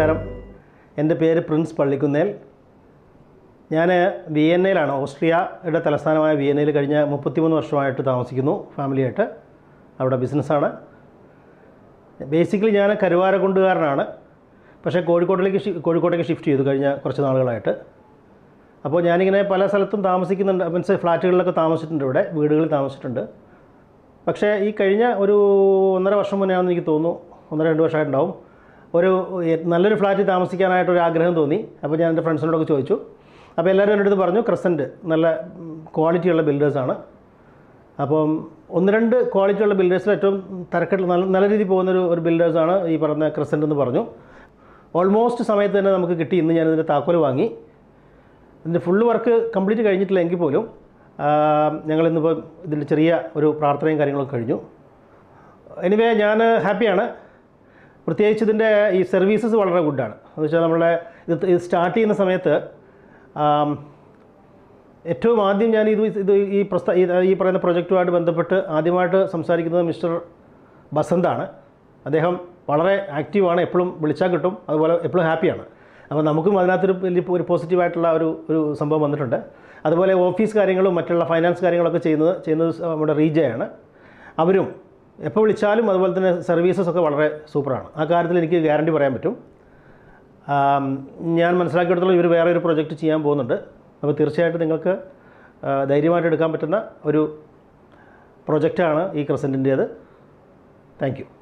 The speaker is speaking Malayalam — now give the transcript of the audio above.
നമസ്കാരം എൻ്റെ പേര് പ്രിൻസ് പള്ളിക്കുന്നേൽ ഞാൻ വിയന്നയിലാണ് ഓസ്ട്രിയയുടെ തലസ്ഥാനമായ വിയന്നയിൽ കഴിഞ്ഞ മുപ്പത്തിമൂന്ന് വർഷമായിട്ട് താമസിക്കുന്നു ഫാമിലിയായിട്ട് അവിടെ ബിസിനസ്സാണ് ബേസിക്കലി ഞാൻ കരുവാരക്കുണ്ടുകാരനാണ് പക്ഷേ കോഴിക്കോട്ടിലേക്ക് ഷി- കോഴിക്കോട്ടേക്ക് ഷിഫ്റ്റ് ചെയ്തു കഴിഞ്ഞ കുറച്ച് നാളുകളായിട്ട് അപ്പോൾ ഞാനിങ്ങനെ പല സ്ഥലത്തും താമസിക്കുന്നുണ്ട് മീൻസ് ഫ്ലാറ്റുകളിലൊക്കെ താമസിച്ചിട്ടുണ്ട് ഇവിടെ വീടുകളിൽ താമസിച്ചിട്ടുണ്ട് പക്ഷേ ഈ കഴിഞ്ഞ ഒരു ഒന്നര വർഷം മുന്നെയാണെന്ന് എനിക്ക് തോന്നുന്നു ഒന്നര രണ്ട് വർഷമായിട്ടുണ്ടാവും ഒരു എ- നല്ലൊരു ഫ്ലാറ്റിൽ താമസിക്കാനായിട്ട് ഒരു ആഗ്രഹം തോന്നി അപ്പോൾ ഞാൻ എൻ്റെ ഫ്രണ്ട്സിനോടൊക്കെ ചോദിച്ചു അപ്പോൾ എല്ലാവരും എൻ്റെ അടുത്ത് പറഞ്ഞു ക്രസൻറ്റ് നല്ല ക്വാളിറ്റിയുള്ള ബിൽഡേഴ്സാണ് അപ്പം ഒന്ന് രണ്ട് ക്വാളിറ്റിയുള്ള ബിൽഡേഴ്സിൽ ഏറ്റവും തരക്കെട്ട് നല്ല നല്ല രീതിയിൽ പോകുന്നൊരു ഒരു ബിൽഡേഴ്സാണ് ഈ പറഞ്ഞ ക്രസൻറ്റ് എന്ന് പറഞ്ഞു ഓൾമോസ്റ്റ് സമയത്ത് തന്നെ നമുക്ക് കിട്ടി ഇന്ന് ഞാനിതിൻ്റെ താക്കോൽ വാങ്ങി ഇതിൻ്റെ ഫുള്ള് വർക്ക് കംപ്ലീറ്റ് കഴിഞ്ഞിട്ടില്ല എങ്കിൽ പോലും ഞങ്ങളിന്നിപ്പോൾ ഇതിൻ്റെ ചെറിയ ഒരു പ്രാർത്ഥനയും കാര്യങ്ങളൊക്കെ കഴിഞ്ഞു എനിവേ ഞാൻ ഹാപ്പിയാണ് പ്രത്യേകിച്ച് ഇതിൻ്റെ ഈ സർവീസസ് വളരെ ഗുഡാണ് എന്ന് വെച്ചാൽ നമ്മളെ ഇത് ഇത് സ്റ്റാർട്ട് ചെയ്യുന്ന സമയത്ത് ആം, ഏറ്റവും ആദ്യം ഞാൻ ഇത് ഇത് ഈ പ്രസ്ത ഈ ഈ പറയുന്ന പ്രൊജക്റ്റുമായിട്ട് ബന്ധപ്പെട്ട് ആദ്യമായിട്ട് സംസാരിക്കുന്നത് മിസ്റ്റർ ബസന്താണ് അദ്ദേഹം വളരെ ആക്റ്റീവാണ് എപ്പോഴും വിളിച്ചാൽ കിട്ടും അതുപോലെ എപ്പോഴും ഹാപ്പിയാണ് അപ്പോൾ നമുക്കും അതിനകത്തൊരു വലിയ ഒരു പോസിറ്റീവായിട്ടുള്ള ഒരു ഒരു സംഭവം വന്നിട്ടുണ്ട് അതുപോലെ ഓഫീസ് കാര്യങ്ങളും മറ്റുള്ള ഫൈനാൻസ് കാര്യങ്ങളൊക്കെ ചെയ്യുന്നത് ചെയ്യുന്നത് നമ്മുടെ റീജയാണ് അവരും എപ്പോൾ വിളിച്ചാലും അതുപോലെ തന്നെ സർവീസസ് ഒക്കെ വളരെ സൂപ്പറാണ് ആ കാര്യത്തിൽ എനിക്ക് ഗ്യാരണ്ടി പറയാൻ പറ്റും ആം, ഞാൻ മനസ്സിലാക്കിയെടുത്തോളം ഇവർ വേറെ ഒരു പ്രൊജക്റ്റ് ചെയ്യാൻ പോകുന്നുണ്ട് അപ്പോൾ തീർച്ചയായിട്ടും നിങ്ങൾക്ക് ആ, ധൈര്യമായിട്ട് എടുക്കാൻ പറ്റുന്ന ഒരു പ്രൊജക്റ്റാണ് ഈ ക്രസൻറ്റിൻ്റേത് താങ്ക് യു